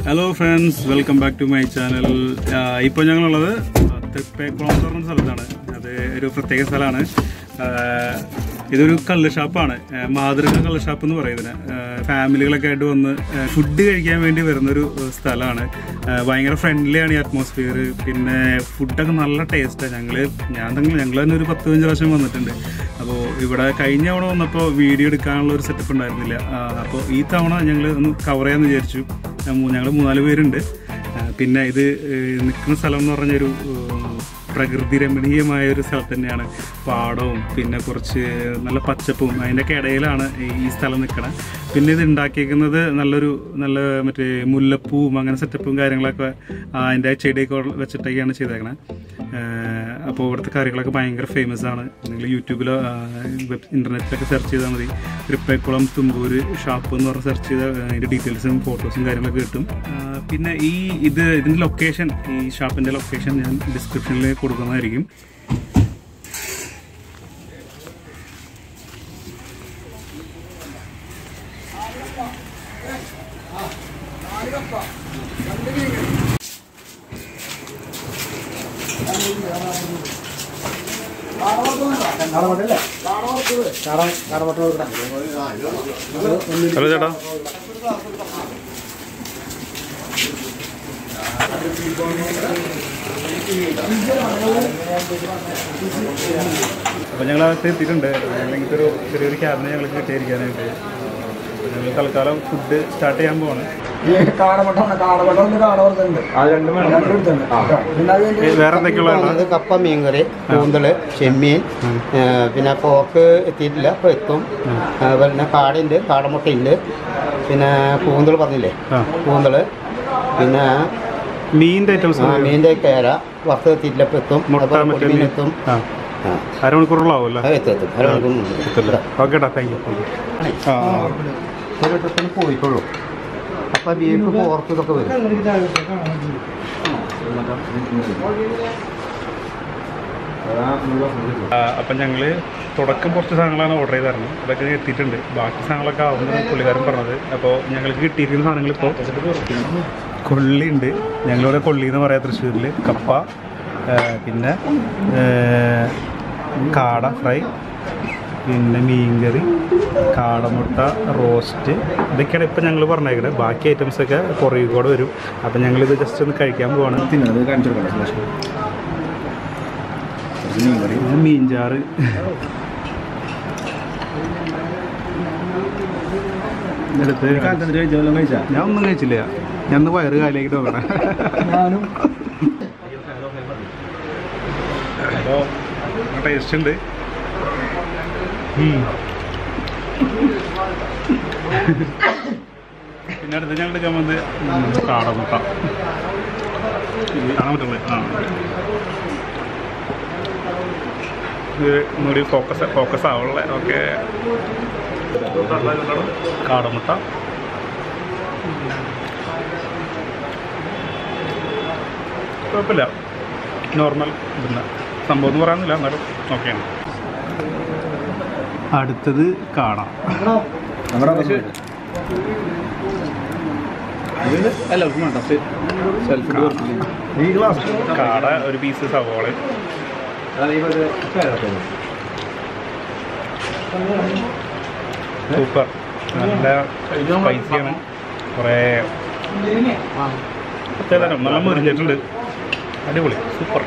Hello friends welcome back to my channel ഇപ്പോൾ ഞങ്ങളുള്ളത് തൃപ്പേക്കുളം എന്ന് പറഞ്ഞ സ്ഥലത്താണ് അത് ഒരു പ്രത്യേക സ്ഥലമാണ് ആഹ് ഇതൊരു കള്ള് ഷാപ്പാണ് ആഹ് മാതൃക കള്ള് ഷാപ്പ് എന്ന് പറയുന്നത് ഫാമിലികളൊക്കെ ആയിട്ട് വന്ന് ഫുഡ് കഴിക്കാൻ വേണ്ടി വരുന്നൊരു സ്ഥലമാണ് ആഹ് ഭയങ്കര ഫ്രണ്ട്ലിയാണ് ഈ അറ്റ്മോസ്ഫിയർ പിന്നെ ഫുഡൊക്കെ നല്ല ടേസ്റ്റാണ് ഞങ്ങൾ ഞാൻ തന്നെ ഞങ്ങൾ തന്നെ ഒരു പത്ത് പതിനഞ്ച് പ്രാവശ്യം വന്നിട്ടുണ്ട് അപ്പോൾ ഇവിടെ കഴിഞ്ഞ തവണ വന്നപ്പോൾ വീഡിയോ എടുക്കാനുള്ള ഒരു സെറ്റപ്പ് ഉണ്ടായിരുന്നില്ല അപ്പോൾ ഈ തവണ ഞങ്ങൾ ഒന്ന് കവർ ചെയ്യാമെന്ന് വിചാരിച്ചു ഞങ്ങൾ മൂന്നാല് പേരുണ്ട് ആ, പിന്നെ ഇത് നിൽക്കുന്ന സ്ഥലം എന്ന് പറഞ്ഞൊരു ഏഹ്, പ്രകൃതി രമണീയമായ ഒരു സ്ഥലത്ത് തന്നെയാണ് പാടവും പിന്നെ കുറച്ച് നല്ല പച്ചപ്പും അതിൻ്റെയൊക്കെ ഇടയിലാണ് ഈ സ്ഥലം നിൽക്കണത് പിന്നെ ഇത് ഉണ്ടാക്കിയേക്കുന്നത് നല്ലൊരു നല്ല മറ്റേ മുല്ലപ്പൂവും അങ്ങനെ സെറ്റപ്പും കാര്യങ്ങളൊക്കെ ആ, അതിൻ്റെ ചെടിയൊക്കെ വെച്ചിട്ടൊക്കെയാണ് ചെയ്തേക്കണത് അപ്പോൾ ഇവിടുത്തെ കറികളൊക്കെ ഭയങ്കര ഫേമസ് ആണ് നിങ്ങൾ യൂട്യൂബിലോ വെബ് ഇൻ്റർനെറ്റിലൊക്കെ സെർച്ച് ചെയ്താൽ മതി തൃപ്പേക്കുളം തുമ്പൂര് ഷാപ്പ് എന്ന് പറഞ്ഞ് സെർച്ച് ചെയ്താൽ അതിൻ്റെ ഡീറ്റെയിൽസും ഫോട്ടോസും കാര്യങ്ങളൊക്കെ കിട്ടും ആ, പിന്നെ ഈ ഇത് ഇതിൻ്റെ ലൊക്കേഷൻ ഈ ഷാപ്പിൻ്റെ ലൊക്കേഷൻ ഞാൻ ഡിസ്ക്രിപ്ഷനിൽ കൊടുക്കുന്നതായിരിക്കും ഹലോ ചേട്ടാ അപ്പോൾ ഞങ്ങൾ അകത്ത് എത്തിയിട്ടുണ്ട് ഞങ്ങളിങ്ങനത്തെ ഒരു ചെറിയൊരു ക്യാബിന് ഞങ്ങൾക്ക് കിട്ടിയിരിക്കാനായിട്ട് അപ്പോൾ ഞങ്ങൾ തൽക്കാലം ഫുഡ് സ്റ്റാർട്ട് ചെയ്യാൻ പോവാണ് ഈ കാടമട്ടം കാടമട്ടം ഉണ്ട് കാടവർത്തുണ്ട് രണ്ടും എടുത്തുണ്ട് പിന്നെ അത് കഴിഞ്ഞ് വേറെ എന്തൊക്കെയുള്ളതാണ് അത് കപ്പ മീൻകറി കൂന്തള് ചെമ്മീൻ ഏ, പിന്നെ പോക്ക് എത്തിയിട്ടില്ല അപ്പോൾ എത്തും ആ, പിന്നെ കാടുണ്ട് കാടമുട്ടയുണ്ട് പിന്നെ കൂന്തൾ പറഞ്ഞില്ലേ ആ കൂന്തള് പിന്നെ മീനിൻ്റെ ഐറ്റംസ് ആ, മീൻ്റെ കേര വറുത്ത് എത്തിയിട്ടില്ല ഇപ്പോൾ എത്തും മുട്ട അതുപോലെ മറ്റേ പൊടിമീൻ മീൻ എത്തും ആ ആ, അരമണിക്കൂറുള്ളാവും അല്ലേ അത് എത്തും എത്തും അരമണിക്കൂർ മുമ്പ്. എത്തില്ല ഓക്കെ ഏട്ടാ താങ്ക് യു ആ ഒരു വട്ടത്തിന് പോയിക്കോളൂ അപ്പം ബീഫ് പോർക്ക് ഇതൊക്കെ വരും അപ്പം ഞങ്ങൾ തുടക്കം കുറച്ച് സാധനങ്ങളാണ് ഓർഡർ ചെയ്തായിരുന്നു അതൊക്കെ എത്തിയിട്ടുണ്ട് ബാക്കി സാധനങ്ങളൊക്കെ ആവുന്ന പുള്ളിക്കാരൻ പറഞ്ഞത് അപ്പോൾ ഞങ്ങൾക്ക് കിട്ടിയിരിക്കുന്ന സാധനങ്ങൾ ഇപ്പോൾ കൊള്ളി ഉണ്ട് ഞങ്ങളിവിടെ കൊള്ളി എന്ന് പറയാം തൃശ്ശൂരിൽ കപ്പ ആ, പിന്നെ ആ, കാട ഫ്രൈ പിന്നെ മീൻകറി കാടമുട്ട റോസ്റ്റ് ഇതൊക്കെയാണ് ഇപ്പം ഞങ്ങൾ പറഞ്ഞേക്കുന്നത് ബാക്കി ഐറ്റംസൊക്കെ പുറകെ കൂടെ വരും അപ്പം ഞങ്ങളിത് ജസ്റ്റ് ഒന്ന് കഴിക്കാൻ പോവാണ് ഇത് മീൻചാറ് ഇതെടുത്ത് ഞാൻ ഒന്നും കഴിച്ചില്ല ഞാൻ ഒന്ന് വയറ് കാലിലേക്ക് നോക്കണേ ഞാനും അപ്പോൾ ടേസ്റ്റ് ഉണ്ട് ഉം. പിന്നെ അടുത്ത് ഞങ്ങൾ എടുക്കാൻ വന്നത് കാടമുട്ട കാണാൻ പറ്റുള്ളൂ ആ ഇത് ഒന്നുകൂടി ഫോക്കസ് ഫോക്കസ് ആവുള്ള ഓക്കെ കാടമുട്ട കുഴപ്പമില്ല നോർമൽ ഇടുന്ന സംഭവം എന്ന് പറയാനില്ല എന്നാലും ഓക്കെയാണ് അടുത്തത് കാണാം കാട ഒരു പീസ് സവോള സൂപ്പർ നല്ല സ്പൈസിയാണ് കുറേ പ്രത്യേകതരം നല്ല മുരിഞ്ഞിട്ടുണ്ട് അടിപൊളി സൂപ്പർ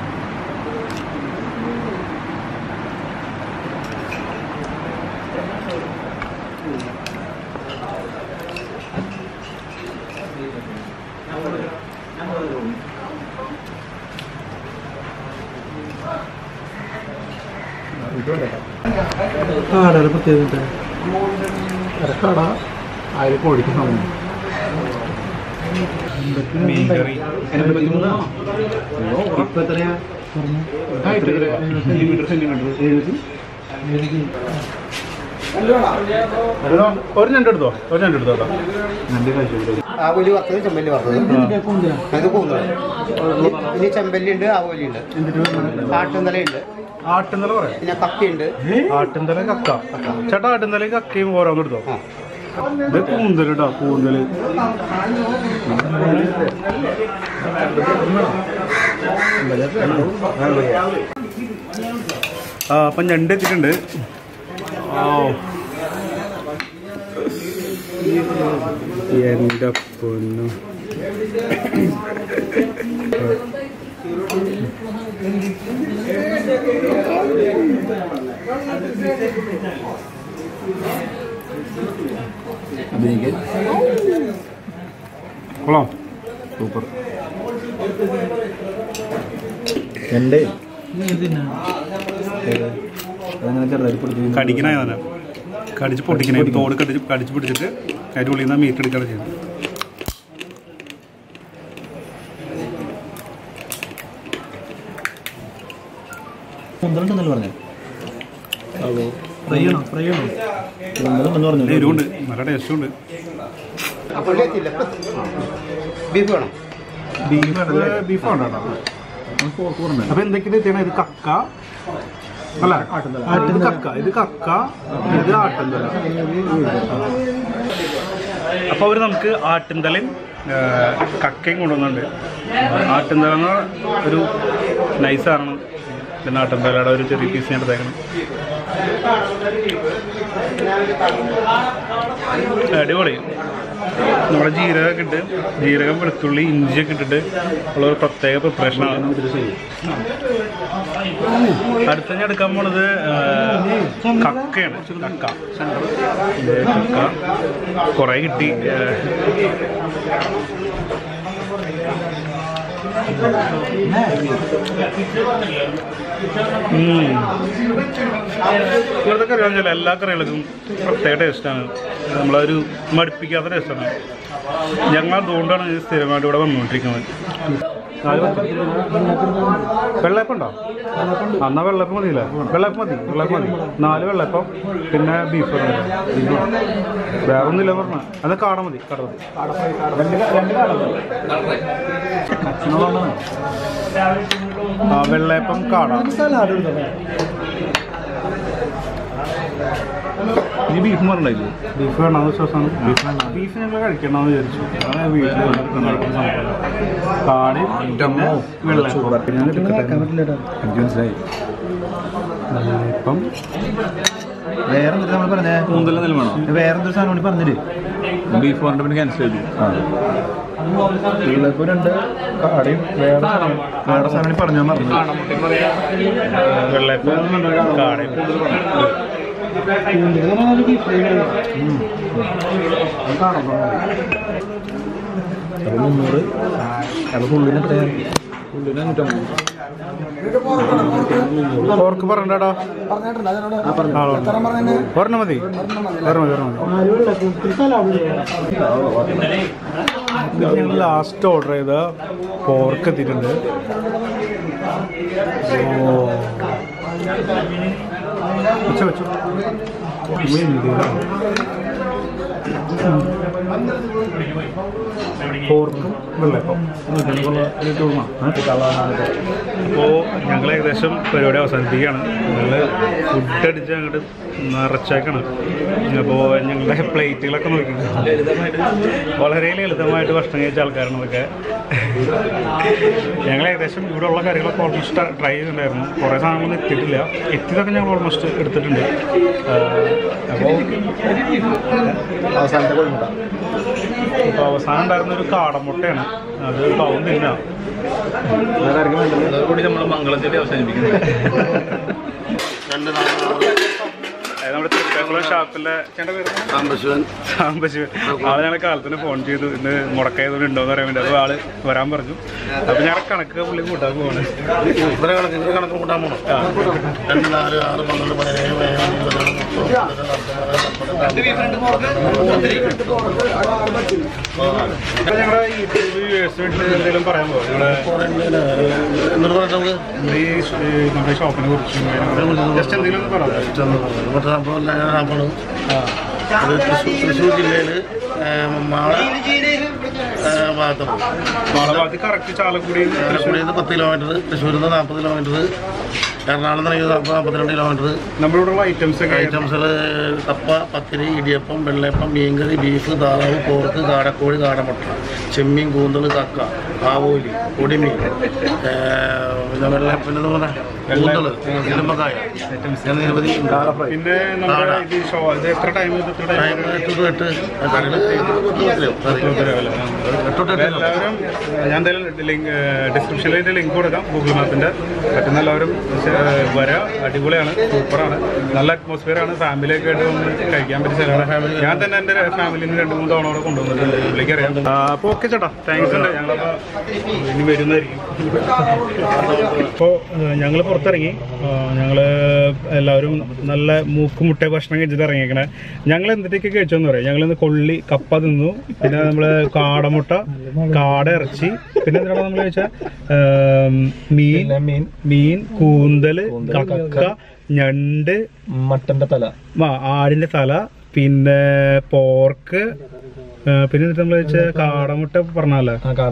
കാടയുടെ പ്രത്യേകത കട അതിൽ കോഴിക്ക് സമയം മീൻകറി ഇപ്പൊ എത്രയാ ഒരു ഞണ്ട് എടുത്തോ ഒരു ഞണ്ട് എടുത്തോ കേട്ടോ ആവോലി വറുത്തത് ചെമ്പല്ലി വറുത്തത് അത് കൂന്തള് ഇനി- ഇനി ചെമ്പല്ലി ഉണ്ട് ആവോലി ഉണ്ട് ആട്ടുന്തലയുണ്ട് ആട്ടുന്തല പറയാം പിന്നെ കക്കയുണ്ട് ആട്ടുന്തല കക്ക ചേട്ടാ ആട്ടുന്തല കക്കയും ഓരോന്നും എടുത്തോ ആ ഇത് കൂന്തൽ കേട്ടോ കൂന്തല് ആ അപ്പം ഞണ്ട് എത്തിയിട്ടുണ്ട് ആ എൻ്റെ പൊന്നു കൊള്ളാം സൂപ്പർ എൻ്റെ അങ്ങനെ ചെറുതായിട്ട് പിടിച്ചു കടിക്കണ സാധനം കടിച്ച് പൊട്ടിക്കണേ തോട് കടിച്ച് കടിച്ച് പിടിച്ചിട്ട് അതിൻ്റെ ഉള്ളിൽ നിന്ന് മീറ്റ് എടുക്കുകയാണ് ചെയ്യുന്നത് കുന്തലുണ്ടെന്നല്ലേ പറഞ്ഞേ ഫ്രൈ ആണോ ഫ്രൈ ആണോ കുന്തലുണ്ടെന്ന് പറഞ്ഞു എരിവുണ്ട് നല്ല ടേസ്റ്റും ഉണ്ട് ബീഫ് വേണം ബീഫ് വേണ്ട അപ്പൊ എന്തൊക്കെയാണ് എത്തിയാണ് ഇത് കക്ക അല്ല ഇത് കക്ക ഇത് കക്ക ഇത് ആട്ടുന്തല അപ്പൊ അവര് നമുക്ക് ആട്ടുന്തലയും ആ, കക്കയും കൊണ്ടുവന്നുണ്ട് ആട്ടുന്തല എന്ന് പറഞ്ഞാൽ ഒരു നൈസാണ് പിന്നെ ആട്ടുന്തലയുടെ ഒരു ചെറിയ പീസ് ഞാൻ എടുത്തേക്കണം അടിപൊളി നമ്മുടെ ജീരകമൊക്കെ ഇട്ട് ജീരകം വെളുത്തുള്ളി ഇഞ്ചിയൊക്കെ ഇട്ടിട്ട് ഉള്ള ഒരു പ്രത്യേക പ്രിപ്പറേഷനാണ് അടുത്ത ഞാൻ എടുക്കാൻ പോണത് ആ, കക്കയാണ് കക്ക ഇത് കക്ക കുറേ കിട്ടി ആ, ഉം. ഇവിടുത്തെ കറിയാന്ന് വെച്ചാൽ എല്ലാ കറികൾക്കും പ്രത്യേക ടേസ്റ്റാണ് നമ്മളൊരു മടുപ്പിക്കാത്ത ടേസ്റ്റാണ് ഞങ്ങൾ അതുകൊണ്ടാണ് ഇത് സ്ഥിരമായിട്ട് ഇവിടെ വന്നുകൊണ്ടിരിക്കുന്നത് വെള്ളയപ്പം ഉണ്ടോ എന്നാ വെള്ളയപ്പം മതിയില്ല വെള്ളയപ്പം മതി വെള്ളയപ്പം മതി നാല് വെള്ളയപ്പം പിന്നെ ബീഫ് വേറെ ഒന്നുമില്ല പറഞ്ഞ അത് കാട മതി കാട മതി ആ വെള്ളയപ്പം കാട നീ ബീഫ് പറഞ്ഞില്ലേ ബീഫ് വേണമെന്ന് വിശ്വാസമാണ് ബീഫ് ബീഫ് ഞങ്ങൾ കഴിക്കണമെന്ന് വിചാരിച്ചു അതാണ് വീട്ടിൽ കാടി പിന്നെ വെള്ളയപ്പം ഞാൻ എടുക്കട്ടെ മനസ്സിലായി ഇപ്പം വേറെ എന്തൊക്കെ നമ്മൾ പറഞ്ഞേ കൂന്തൽ എന്തെങ്കിലും വേണോ വേറെ എന്തൊരു സാധനം കൂടി പറഞ്ഞില്ലേ ബീഫ് കൊണ്ട് പിന്നെ ക്യാൻസൽ ചെയ്തു ഉള്ളപ്പോൾ രണ്ട് കാടയും വേറെ സാധനം വേറെ സാധനം കൂടി പറഞ്ഞു മറന്നു വെള്ളയപ്പം കാടയും അത് മുന്നൂറ് അത് ഫുള്ളിന് എത്രയാണ് ഫുള്ളിന് നൂറ്റമ്പത് ഓർക്ക് പറഞ്ഞടാ പറഞ്ഞിട്ടുണ്ട് അതിനോട് ഒരെണ്ണം മതി ഒരെണ്ണം മതി ഒരെണ്ണം മതി ഞങ്ങൾ ലാസ്റ്റ് ഓർഡർ ചെയ്ത പോർക്ക് എത്തിയിട്ടുണ്ട് ഓ വെച്ചോ വെച്ചോ പോർക്കും വെള്ളയപ്പം അപ്പോൾ ഞങ്ങൾ ഏകദേശം പരിപാടി അവസാനിപ്പിക്കുകയാണ് ഞങ്ങൾ ഫുഡ് അടിച്ച് അങ്ങോട്ട് നിറച്ചേക്കാണ് അപ്പോൾ ഞങ്ങളുടെ പ്ലേറ്റുകളൊക്കെ നോക്കി വളരെ ലളിതമായിട്ട് ഭക്ഷണം കഴിച്ച ആൾക്കാരാണ് അതൊക്കെ ഞങ്ങൾ ഏകദേശം ഇവിടെ ഉള്ള കറികളൊക്കെ ഓൾമോസ്റ്റ് ട്രൈ ചെയ്തിട്ടുണ്ടായിരുന്നു കുറേ സാധനങ്ങളൊന്നും എത്തിയിട്ടില്ല എത്തിയതൊക്കെ ഞങ്ങൾ ഓൾമോസ്റ്റ് എടുത്തിട്ടുണ്ട് അപ്പോൾ അവസാനത്തെ കോഴിമുട്ട ഇപ്പോൾ അവസാനം ഉണ്ടായിരുന്ന ഒരു കാടമുട്ടയാണ് അത് പവൻ തിന്നാം വേറെ ആർക്കും വേണ്ടല്ലോ കൂടി നമ്മൾ മംഗളത്തിൽ അവസാനിപ്പിക്കുന്നത് അതായത് നമ്മുടെ തിരുപ്പേക്കുളം ഷാപ്പിലെ ചേട്ടൻ്റെ പേര് സാംബശിവൻ സാമ്പശിവൻ ആള് ഞങ്ങളെ കാലത്തിന് ഫോൺ ചെയ്തു ഇന്ന് മുടക്കായതുകൊണ്ട് ഉണ്ടോന്ന് പറയാൻ വേണ്ടി അപ്പോൾ ആള് വരാൻ പറഞ്ഞു അപ്പൊ ഞാൻ കണക്ക് പുള്ളി കൂട്ടാൻ പോവാണ് ഇത്ര കണക്ക് ഇത്ര കണക്ക് കൂട്ടാൻ പോണം രണ്ട് നാല് ആറ് പന്ത്രണ്ട് പതിനേഴ് പതിനേഴ് ഇരുപത് അപ്പൊ ഞങ്ങളുടെ യൂട്യൂബ് വ്യൂവേഴ്സ് വേണ്ടി എന്തെങ്കിലും പറയാൻ പോകും ഞങ്ങളുടെ എന്നിട്ട് പറഞ്ഞിട്ട് നമുക്ക് നമ്മുടെ ഈ ഷ- ഈ നമ്മുടെ ഷോപ്പിനെ കുറിച്ചും ജസ്റ്റ് എന്തെങ്കിലും ഒന്ന് പറയാം ഇവിടുത്തെ സംഭവം എല്ലാം ഞാൻ സംഭവം അത് തൃശ്ശൂർ തൃശ്ശൂർ ജില്ലയിൽ മാള ആ, ഭാഗത്താണ് നാളെ ഭാഗത്ത് കറക്റ്റ് ചാലക്കുടി തൃശ്ശൂരിൽ നിന്ന് പത്ത് കിലോമീറ്റർ തൃശ്ശൂരിൽ നിന്ന് നാൽപ്പത് കിലോമീറ്റർ എറണാകുളം തുടങ്ങി നാൽപ്പത്തിരണ്ട് കിലോമീറ്റർ നമ്മളിവിടെയുള്ള ഐറ്റംസ് ഒക്കെ ഐറ്റംസുകൾ കപ്പ പത്തിരി ഇടിയപ്പം വെള്ളയപ്പം മീൻകറി ബീഫ് താറാവ് പോർക്ക് കാടക്കോഴി കാടമുട്ട ചെമ്മീൻ കൂന്തൽ കക്ക ആവോലി പൊടിമീൻ ഏ, പിന്നെ വെള്ളയപ്പം എന്താ പറയുക കൂന്തൽ ഇരുമ്പക്കായ അങ്ങനെ നിരവധി ഉണ്ട്. പിന്നെ നമ്മുടെ ഇത് ഷോ ഇത് എത്ര ടൈം എത്ര ടൈം ടൈം എട്ട് to എട്ട് കടകൾ എട്ട് to എട്ട് എല്ലാവരും ഞാൻ എന്തായാലും ലിങ്ക് ഡിസ്ക്രിപ്ഷനിൽ ഇതിന്റെ ലിങ്ക് കൊടുക്കാം ഗൂഗിൾ മാപ്പിന്റെ പറ്റുന്ന എല്ലാവരും ഏഹ്, വരാം അടിപൊളിയാണ് സൂപ്പറാണ് നല്ല അറ്റ്മോസ്ഫിയർ ആണ് ഫാമിലി ഒക്കെ ആയിട്ട് വന്ന് കഴിക്കാൻ പറ്റിയ സ്ഥലമാണ് ഞാൻ തന്നെ എന്റെ ഫാമിലിന് രണ്ട് മൂന്ന് തവണ അവിടെ കൊണ്ടുവന്നിട്ടുണ്ട് പുള്ളിക്ക് അറിയാം അപ്പോൾ ഓക്കെ ചേട്ടാ താങ്ക്സ് ഉണ്ട് ഞങ്ങളപ്പോൾ ഇനി വരുന്നതായിരിക്കും അപ്പോൾ ഞങ്ങൾ പുറത്തിറങ്ങി ഞങ്ങൾ എല്ലാവരും നല്ല മൂക്ക് മുട്ട ഭക്ഷണം കഴിച്ചിട്ട് ഇറങ്ങിയേക്കണേ ഞങ്ങൾ എന്തിട്ടൊക്കെ കഴിച്ചോന്ന് പറയാം ഞങ്ങൾ ഇന്ന് കൊള്ളി കപ്പ തിന്നു പിന്നെ നമ്മള് കാടമുട്ട കാട ഇറച്ചി പിന്നെ എന്താണ് നമ്മൾ കഴിച്ചാൽ മീൻ മീൻ മീൻ കൂന്തല് കക്ക ഞണ്ട് മട്ടന്റെ തല ആ, ആടിന്റെ തല പിന്നെ പോർക്ക് ആ, പിന്നെ എന്നിട്ട് നമ്മൾ വെച്ച കാടമുട്ട പറഞ്ഞല്ലേ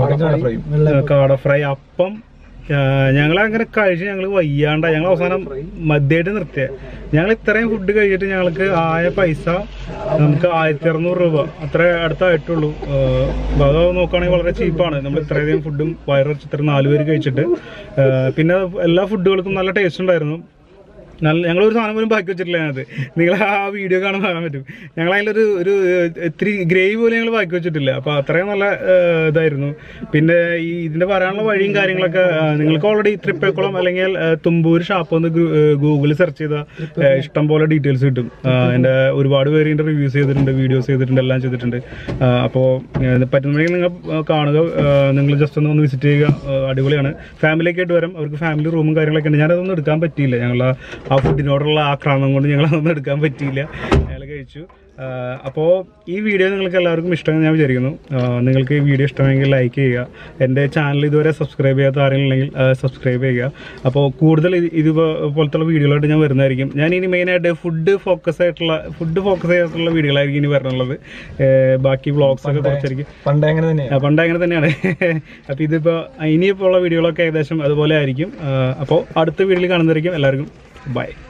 കാട ഫ്രൈ അപ്പം ഞങ്ങൾ അങ്ങനെ കഴിച്ച് ഞങ്ങൾ വയ്യാണ്ട ഞങ്ങൾ അവസാനം മദ്യമായിട്ട് നിർത്തിയ ഞങ്ങൾ ഇത്രയും ഫുഡ് കഴിച്ചിട്ട് ഞങ്ങൾക്ക് ആയ പൈസ നമുക്ക് ആയിരത്തി അറുന്നൂറ് രൂപ അത്ര അടുത്തായിട്ടുള്ളൂ അപ്പോൾ അത് നോക്കുകയാണെങ്കിൽ വളരെ ചീപ്പാണ് നമ്മൾ ഇത്രയധികം ഫുഡും വയറിറച്ച് ഇത്ര നാല് പേര് കഴിച്ചിട്ട് ആ, പിന്നെ എല്ലാ ഫുഡുകൾക്കും നല്ല ടേസ്റ്റ് ഉണ്ടായിരുന്നു നല്ല ഞങ്ങളൊരു സാധനം പോലും ബാക്കി വെച്ചിട്ടില്ല അതിനകത്ത് നിങ്ങൾ ആ വീഡിയോ കാണാൻ കാണാൻ പറ്റും ഞങ്ങൾ അതിലൊരു ഒരു ഇത്തിരി ഗ്രേവി പോലും ഞങ്ങൾ ബാക്കി വെച്ചിട്ടില്ല അപ്പോൾ അത്രയും നല്ല ഏഹ്, ഇതായിരുന്നു പിന്നെ ഈ ഇതിന്റെ പറയാനുള്ള വഴിയും കാര്യങ്ങളൊക്കെ ഏഹ്, നിങ്ങൾക്ക് ഓൾറെഡി തൃപ്പേക്കുളം അല്ലെങ്കിൽ ഏഹ്, തുമ്പൂർ ഷാപ്പ് ഒന്ന് ഗൂഗിളിൽ സെർച്ച് ചെയ്താൽ ഏഹ്, ഇഷ്ടം പോലെ ഡീറ്റെയിൽസ് കിട്ടും ഏഹ്, എൻ്റെ ഒരുപാട് പേര് ഇതിന്റെ റിവ്യൂസ് ചെയ്തിട്ടുണ്ട് വീഡിയോസ് ചെയ്തിട്ടുണ്ട് എല്ലാം ചെയ്തിട്ടുണ്ട് അപ്പോൾ പറ്റുന്നുണ്ടെങ്കിൽ നിങ്ങൾ ഏഹ്, കാണുക നിങ്ങൾ ജസ്റ്റ് ഒന്ന് ഒന്ന് വിസിറ്റ് ചെയ്യുക ഏഹ്, അടിപൊളിയാണ് ഫാമിലിയൊക്കെ ആയിട്ട് വരാം അവർക്ക് ഫാമിലി റൂമും കാര്യങ്ങളൊക്കെ ഉണ്ട് ഞാനതൊന്നും എടുക്കാൻ പറ്റിയില്ല ഞങ്ങൾ ആ ഫുഡിനോടുള്ള ആക്രമണം കൊണ്ട് ഞങ്ങൾ അതൊന്നും എടുക്കാൻ പറ്റിയില്ല ഞങ്ങൾ കഴിച്ചു അപ്പോൾ ഈ വീഡിയോ നിങ്ങൾക്ക് എല്ലാവർക്കും ഇഷ്ടമെന്ന് ഞാൻ വിചാരിക്കുന്നു ആഹ് നിങ്ങൾക്ക് ഈ വീഡിയോ ഇഷ്ടമെങ്കിൽ ലൈക്ക് ചെയ്യുക എൻ്റെ ചാനൽ ഇതുവരെ സബ്സ്ക്രൈബ് ചെയ്യാത്ത ആരെങ്കിലും ഉണ്ടെങ്കിൽ സബ്സ്ക്രൈബ് ചെയ്യുക അപ്പോൾ കൂടുതൽ ഇത് ഇതുപോലത്തുള്ള വീഡിയോകളായിട്ട് ഞാൻ വരുന്നതായിരിക്കും ഞാൻ ഇനി മെയിനായിട്ട് ഫുഡ് ഫോക്കസ് ആയിട്ടുള്ള ഫുഡ് ഫോക്കസ് ചെയ്തിട്ടുള്ള വീഡിയോകളായിരിക്കും ഇനി വരണുള്ളത് ഏഹ് ബാക്കി വ്ളോഗ്സ് ഒക്കെ കുറച്ചായിരിക്കും പണ്ട് അങ്ങനെ തന്നെയാണ് ആ, പണ്ട് അങ്ങനെ തന്നെയാണ് അപ്പോൾ ഇതിപ്പോൾ ഇനിയിപ്പോൾ ഉള്ള വീഡിയോകളൊക്കെ ഏകദേശം അതുപോലെ ആയിരിക്കും അപ്പോൾ അടുത്ത വീഡിയോയിൽ കാണുന്നതായിരിക്കും എല്ലാവർക്കും ബൈ